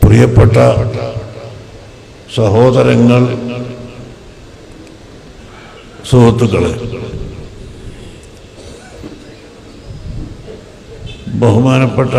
പ്രിയപ്പെട്ട സഹോദരങ്ങൾ സുഹൃത്തുക്കളെ ബഹുമാനപ്പെട്ട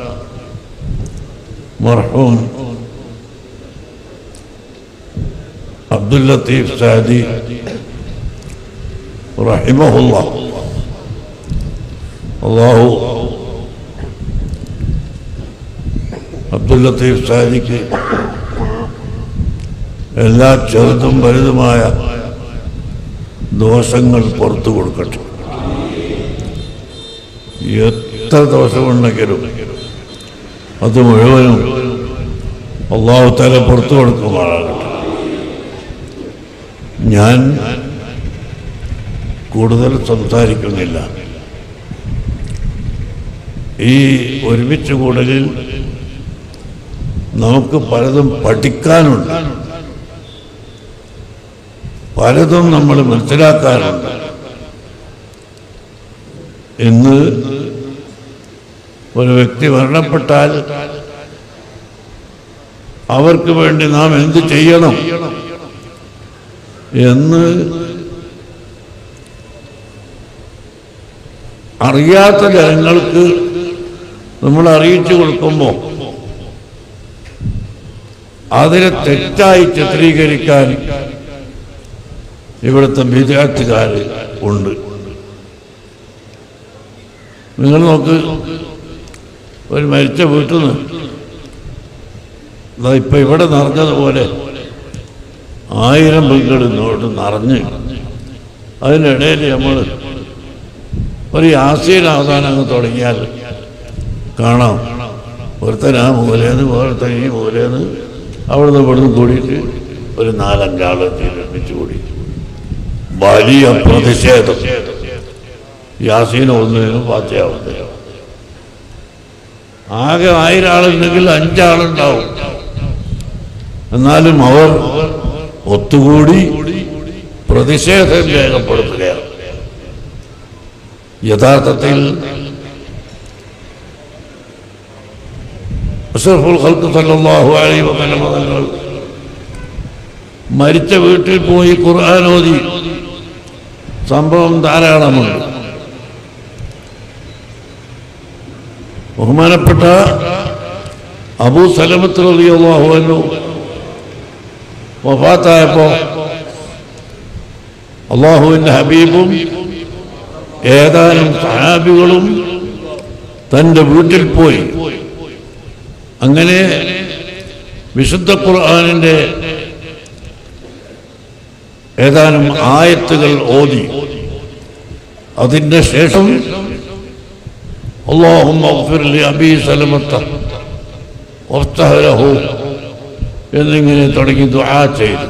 മർഹൂം അബ്ദുൽ ലത്തീഫ് സാദി റഹിമഹുല്ല അള്ളാഹു അബ്ദുൽ ലത്തീഫ് സാദിക്ക് എല്ലാ ചെറുതും വലുതുമായ ദോഷങ്ങൾ പുറത്തു കൊടുക്കട്ടെ എത്ര ദോഷമുണ്ടെങ്കിലും അത് മുഴുവനും അള്ളാഹു തല പുറത്തു കൊടുക്കുമാറാകട്ടെ ഞാൻ കൂടുതൽ സംസാരിക്കുന്നില്ല ഈ ഒരുമിച്ച് കൂടലിൽ നമുക്ക് പലതും പഠിക്കാനുണ്ട് പലതും നമ്മൾ മനസ്സിലാക്കാനുണ്ട് ഇന്ന് ഒരു വ്യക്തി മരണപ്പെട്ടാൽ അവർക്ക് വേണ്ടി നാം എന്ത് ചെയ്യണം എന്ന് അറിയാത്ത ജനങ്ങൾക്ക് നമ്മൾ അറിയിച്ചു കൊടുക്കുമ്പോൾ അതിനെ തെറ്റായി ചിത്രീകരിക്കാൻ ഇവിടുത്തെ വിദ്യാർത്ഥികാർ ഉണ്ട് നിങ്ങൾ നോക്ക് ഒരു മരിച്ച വീട്ടിൽ നിന്ന് ദാ ഇപ്പൊ ഇവിടെ നിറഞ്ഞതുപോലെ ആയിരം പെൺകൾ ഇങ്ങോട്ട് നിറഞ്ഞ് അതിനിടയിൽ നമ്മൾ ഒരു യാസീൻ അവസാനം അങ്ങ് തുടങ്ങിയാൽ കാണാം ഒരുത്തൻ ആ മൂലേന്ന് വേറൊരുത്തൻ ഈ മൂലേന്ന് അവിടുന്ന് ഇവിടുന്ന് കൂടിയിട്ട് ഒരു നാലഞ്ചാള് ഒരുമിച്ച് കൂടി വലിയ പ്രതിഷേധം യാസീൻ ഒന്നിനും പാച്ചയാവുന്നതിനും ആകെ ആയിരം ആളുണ്ടെങ്കിൽ അഞ്ചാളുണ്ടാവും എന്നാലും അവർ ഒത്തുകൂടി പ്രതിഷേധം രേഖപ്പെടുത്തുകയാണ് യഥാർത്ഥത്തിൽ അഷറഫുൽ ഖൽക്ക് സല്ലല്ലാഹു അലൈഹി വസല്ലം തങ്ങൾ മരിച്ച വീട്ടിൽ പോയി ഖുർആൻ ഓതി സംഭവം ധാരാളമുണ്ട് ബഹുമാനപ്പെട്ട അബൂ സലമത്ത് റളിയല്ലാഹു അൻഹു വഫാത്തായപ്പോൾ അള്ളാഹുവിൻ്റെ ഹബീബും ഏതാനും സഹാബികളും തൻ്റെ വീട്ടിൽ പോയി അങ്ങനെ വിശുദ്ധ ഖുർആാനിൻ്റെ ഏതാനും ആയത്തുകൾ ഓതി അതിൻ്റെ ശേഷം اللهم اغفر لأبي سلمة وافتح له എന്നിങ്ങനെ തുടങ്ങി ദുആ ചെയ്തു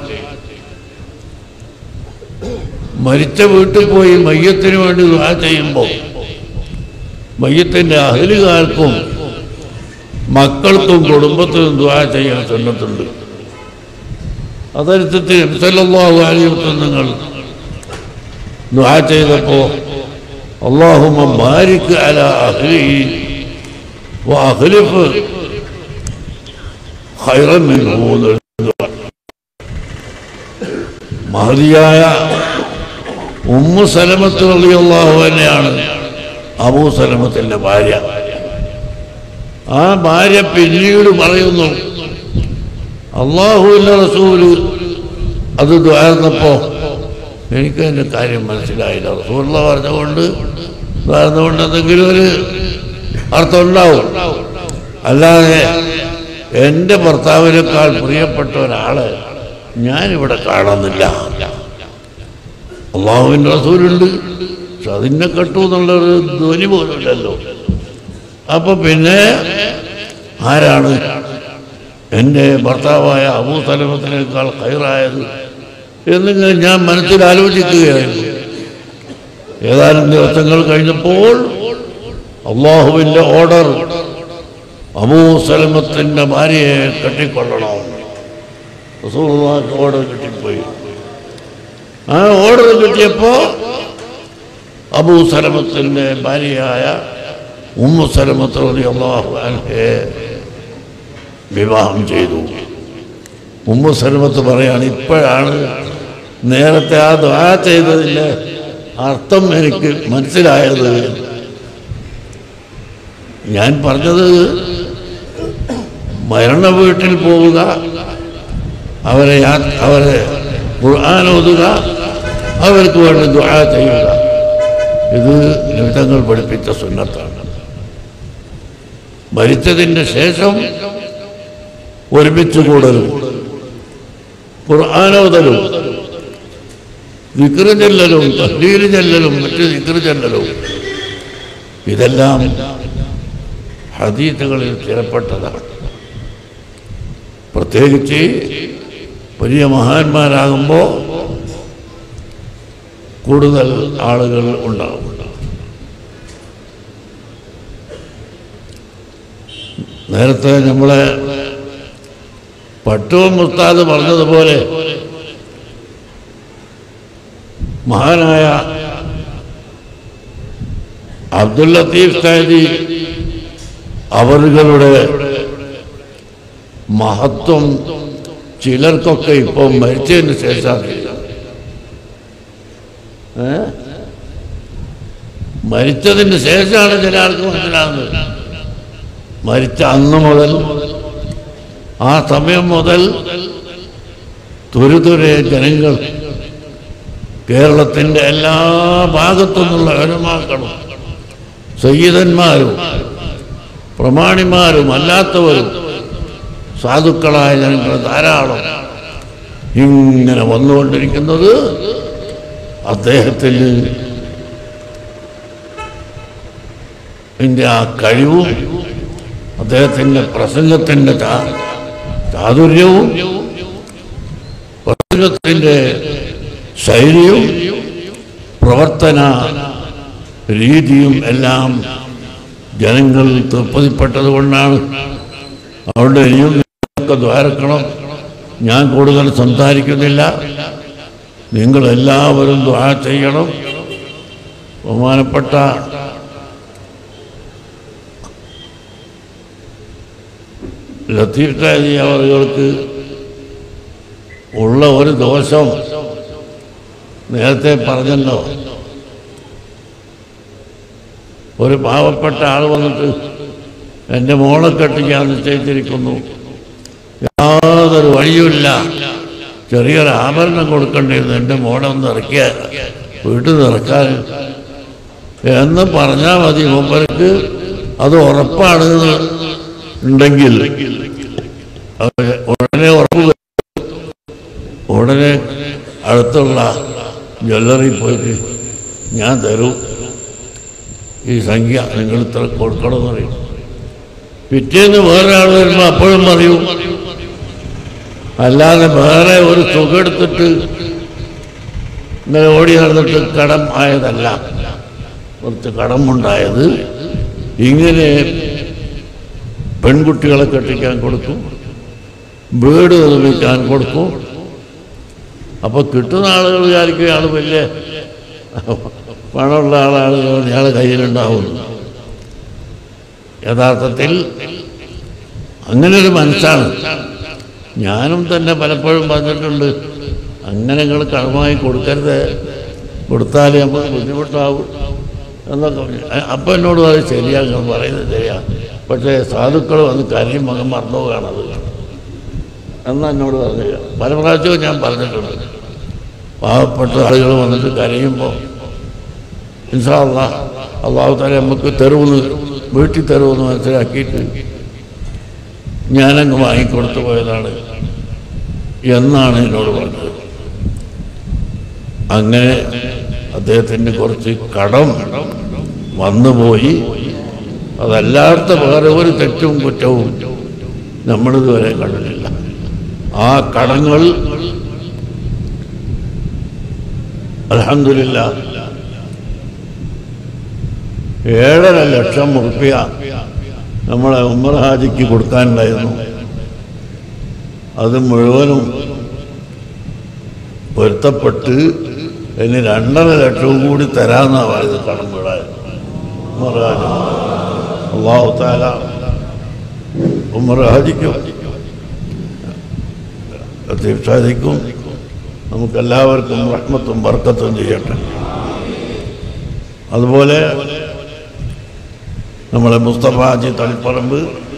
മരിച്ച വീട്ടിൽ പോയി മയ്യത്തിന് വേണ്ടി ദുആ ചെയ്യുമ്പോൾ മയ്യത്തിൻ്റെ അഹലുകാർക്കും മക്കൾക്കും കുടുംബത്തിനും ദുആ ചെയ്യാൻ സുന്നത്തുണ്ട് അതനുസരിച്ച് നബിസല്ലാഹു അലൈഹി നിങ്ങൾ ദുആ ചെയ്തപ്പോൾ اللهم بارك على أهله وأخلف خيرا منه മഹതിയായ ഉമ്മു സലമത്ത് റളിയല്ലാഹു തന്നെയാണ് അബൂ സലമത്തിൻ്റെ ഭാര്യ ആ ഭാര്യ പിന്നീട് പറയുന്നു അള്ളാഹുവിൻ്റെ റസൂല് അത് ദ്വാർന്നപ്പോൾ എനിക്ക് അതിൻ്റെ കാര്യം മനസ്സിലായില്ല റസൂള്ള പറഞ്ഞുകൊണ്ട് ദ്വാർന്നുകൊണ്ട് എന്തെങ്കിലും ഒരു അർത്ഥം ഉണ്ടാവും അല്ലാതെ എൻ്റെ ഭർത്താവിനേക്കാൾ പ്രിയപ്പെട്ട ഒരാള് ഞാനിവിടെ കാണുന്നില്ല അള്ളാഹുവിൻ്റെ റസൂലുണ്ട് പക്ഷെ അതിനെ കെട്ടു എന്നുള്ളൊരു ധ്വനി പോലുമില്ലല്ലോ അപ്പൊ പിന്നെ ആരാണ് എൻ്റെ ഭർത്താവായ അബൂ സലമത്തിനേക്കാൾ ഹൈറായത് എന്നിങ്ങനെ ഞാൻ മനസ്സിൽ ആലോചിക്കുകയായിരുന്നു ഏതാനും ദിവസങ്ങൾ കഴിഞ്ഞപ്പോൾ അള്ളാഹുവിൻ്റെ ഓർഡർ അബൂ സലമത്തിൻ്റെ ഭാര്യയെ കെട്ടിക്കൊള്ളണം റസൂലുള്ളാഹിക്ക് ഓർഡർ കിട്ടിപ്പോയി ആ ഓർഡർ കിട്ടിയപ്പോൾ അബൂ സലമത്തിൻ്റെ ഭാര്യയായ ഉമ്മു സലമത്ത് റളിയല്ലാഹു അൻഹയെ വിവാഹം ചെയ്തു ഉമ്മു സലമത്ത് പറയാണ് ഇപ്പോഴാണ് നേരത്തെ ആ ദ്വാ ചെയ്തതിൻ്റെ അർത്ഥം എനിക്ക് മനസ്സിലായത് ഞാൻ പറഞ്ഞത് മരണ വീട്ടിൽ പോവുക അവരെ യാ- അവരെ ഖുർആൻ ഓതുക അവർക്ക് വേണ്ടി ദുആ ചെയ്യുക ഇത് നിമിത്തങ്ങൾ പഠിപ്പിച്ച സുന്നത്താണ് മരിച്ചതിൻ്റെ ശേഷം ഒരുമിച്ച് കൂടലും ഖുർആാനോദലും വിക്ര ചെല്ലലും തഹ്ലീൽ ചെല്ലലും മറ്റ് വിക്ര ചെല്ലലും ഇതെല്ലാം ഹദീത്തുകളിൽ സ്ഥിരപ്പെട്ടതാണ് പ്രത്യേകിച്ച് വലിയ മഹാന്മാരാകുമ്പോൾ കൂടുതൽ ആളുകൾ ഉണ്ടാവും നേരത്തെ നമ്മളെ പട്ടുവം മുസ്താദ് പറഞ്ഞതുപോലെ മഹാനായ അബ്ദുൽ ലത്തീഫ് സാദി അവറുകളുടെ മഹത്വം ചിലർക്കൊക്കെ ഇപ്പം മരിച്ചതിന് ശേഷം ഏ? മരിച്ചതിന് ശേഷമാണ് ചില ആൾക്ക് മനസ്സിലാകുന്നത് മരിച്ച അന്ന് മുതൽ ആ സമയം മുതൽ തുരുതുരെ ജനങ്ങൾ കേരളത്തിൻ്റെ എല്ലാ ഭാഗത്തു നിന്നുള്ള അനുമാക്കളും സയ്യിദന്മാരും പ്രമാണിമാരും അല്ലാത്തവരും സാധുക്കളായ ജനങ്ങൾ ധാരാളം ഇങ്ങനെ വന്നുകൊണ്ടിരിക്കുന്നത് അദ്ദേഹത്തിന് ഇതിൻ്റെ ആ കഴിവും അദ്ദേഹത്തിൻ്റെ പ്രസംഗത്തിൻ്റെ ചാ- ചാതുര്യവും പ്രസംഗത്തിൻ്റെ ശൈലിയും പ്രവർത്തന രീതിയും എല്ലാം ജനങ്ങൾ തൃപ്തിപ്പെട്ടത് കൊണ്ടാണ് അവിടെ ഇനിയും നിങ്ങളൊക്കെ ദ്വാരക്കണം ഞാൻ കൂടുതൽ സംസാരിക്കുന്നില്ല നിങ്ങളെല്ലാവരും ദ്വാ ചെയ്യണം ബഹുമാനപ്പെട്ട ലത്തീഫ് ഷാജി അവർക്ക് ഉള്ള ഒരു ദോഷം നേരത്തെ പറഞ്ഞല്ലോ ഒരു പാവപ്പെട്ട ആൾ വന്നിട്ട് എൻ്റെ മോളെ കെട്ടിക്കാൻ നിശ്ചയിച്ചിരിക്കുന്നു യാതൊരു വഴിയുമില്ല ചെറിയൊരു ആഭരണം കൊടുക്കേണ്ടിയിരുന്നു എൻ്റെ മോളെ ഒന്ന് ഇറക്കിയ വീട്ടിൽ നിന്ന് ഇറക്കാൻ എന്ന് പറഞ്ഞാൽ മതി മൂപ്പർക്ക് അത് ഉറപ്പാണ് എന്ന് ഉണ്ടെങ്കിൽ അത് ഉടനെ ഉറപ്പ് വരും. ഉടനെ അടുത്തുള്ള ജ്വല്ലറി പോയിട്ട് ഞാൻ തരും ഈ സംഖ്യ നിങ്ങൾ ഇത്ര കൊടുക്കണമെന്ന് പറയും പിറ്റേന്ന് വേറെ ആൾ വരുമ്പോൾ അപ്പോഴും പറയും അല്ലാതെ വേറെ ഒരു തുക എടുത്തിട്ട് ഇങ്ങനെ ഓടി നടന്നിട്ട് കടം ആയതല്ല കുറച്ച് കടമുണ്ടായത് ഇങ്ങനെ പെൺകുട്ടികളെ കെട്ടിക്കാൻ കൊടുക്കും വീട് നിർമ്മിക്കാൻ കൊടുക്കും അപ്പോൾ കിട്ടുന്ന ആളുകൾ വിചാരിക്കും ഇയാൾ വലിയ പണമുള്ള ആളാണ് ഇയാളെ കയ്യിലുണ്ടാവുന്നു യഥാർത്ഥത്തിൽ അങ്ങനെ ഒരു മനസ്സാണ് ഞാനും തന്നെ പലപ്പോഴും പറഞ്ഞിട്ടുണ്ട് അങ്ങനെ നിങ്ങൾ കടമായി കൊടുക്കരുത് കൊടുത്താൽ നമുക്ക് ബുദ്ധിമുട്ടാവും എന്നൊക്കെ പറഞ്ഞു. അ- അപ്പം എന്നോട് അത് ശരിയാണ് നിങ്ങൾ പറയുന്നത് ശരിയാ പക്ഷേ സാധുക്കൾ വന്ന് കരയും മകൻ മറന്നു പോവുകയാണത് എന്നാ എന്നോട് പറഞ്ഞു പല പ്രാവശ്യവും ഞാൻ പറഞ്ഞിട്ടുണ്ട് പാവപ്പെട്ട ആളുകൾ വന്നിട്ട് കരയുമ്പോൾ ഇൻഷാല്ല അള്ളാഹു താല നമുക്ക് തെരുവെന്ന് വീട്ടിൽ തെരുവെന്ന് മനസ്സിലാക്കിയിട്ട് ഞാനങ്ങ് വാങ്ങിക്കൊടുത്തു പോയതാണ് എന്നാണ് എന്നോട് പറഞ്ഞത് അങ്ങനെ അദ്ദേഹത്തിന് കുറച്ച് കടം വന്നുപോയി അതല്ലാത്ത വേറെ ഒരു തെറ്റും കുറ്റവും നമ്മളിതുവരെ കണ്ടിട്ടില്ല ആ കടങ്ങൾ അലഹമില്ല ഏഴര ലക്ഷം റുപ്യ നമ്മളെ ഉമ്മർ ഹാജിക്ക് കൊടുക്കാനുണ്ടായിരുന്നു അത് മുഴുവനും പൊരുത്തപ്പെട്ട് ഇനി രണ്ടര ലക്ഷവും കൂടി തരാമെന്നാണ് പറയുന്നത് കടം വീടാൻ ഉമ്മർ ഹാജി അള്ളാഹു താല ഉമ്മർ ഹാജിക്കും ലത്തീഫ് ഷാദിക്കും നമുക്കെല്ലാവർക്കും റഹ്മത്തും ബർക്കത്തും ചെയ്യട്ടെ അതുപോലെ നമ്മളെ മുസ്തഫ ഹാജി തളിപ്പറമ്പ്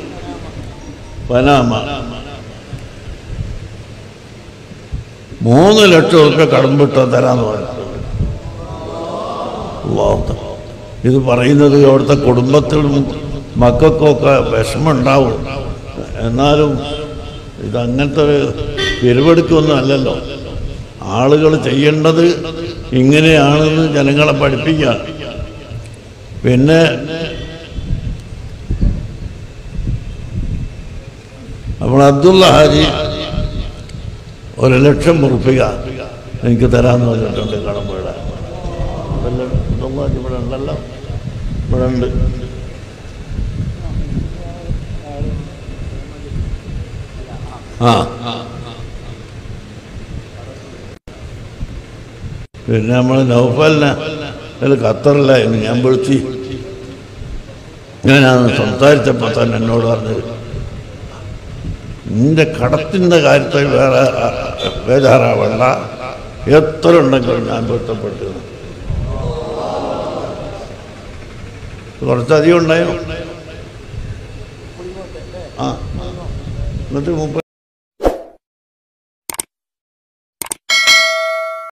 പനാമ മൂന്ന് ലക്ഷം റുപ്യ കടമ്പിട്ട് തരാന്ന് പറഞ്ഞിട്ടുണ്ട് അല്ലാഹ്. ഇത് പറയുന്നത് അവിടുത്തെ കുടുംബത്തിലും മക്കൾക്കൊക്കെ വിഷമമുണ്ടാവും എന്നാലും ഇതങ്ങനത്തെ ഒരു പിരിവെടുക്കൊന്നും അല്ലല്ലോ ആളുകൾ ചെയ്യേണ്ടത് ഇങ്ങനെയാണെന്ന് ജനങ്ങളെ പഠിപ്പിക്കുക പിന്നെ അപ്പോൾ അബ്ദുള്ള ഹാജി ഒരു ലക്ഷം ഉറുപ്പിക എനിക്ക് തരാമെന്ന് പറഞ്ഞിട്ടുണ്ട് കടമ്പുഴ അതല്ല അബ്ദുള്ള ഹാജി ഇവിടെ ഉണ്ടല്ലോ ഇവിടെ ഉണ്ട് ആ പിന്നെ നമ്മൾ നൗഫലിനെ അതിൽ ഖത്തറിലായിരുന്നു ഞാൻ വിളിച്ച് ഞാനത് സംസാരിച്ചപ്പോൾ തന്നെ എന്നോട് പറഞ്ഞത് നിന്റെ കടത്തിൻ്റെ കാര്യത്തിൽ വേറെ ആ, ബേജാറാവണ്ട എത്ര ഉണ്ടെങ്കിലും ഞാൻ പൊരുത്തപ്പെട്ടു കുറച്ചധികം ഉണ്ടായോ ആ എന്നിട്ട് മുപ്പത്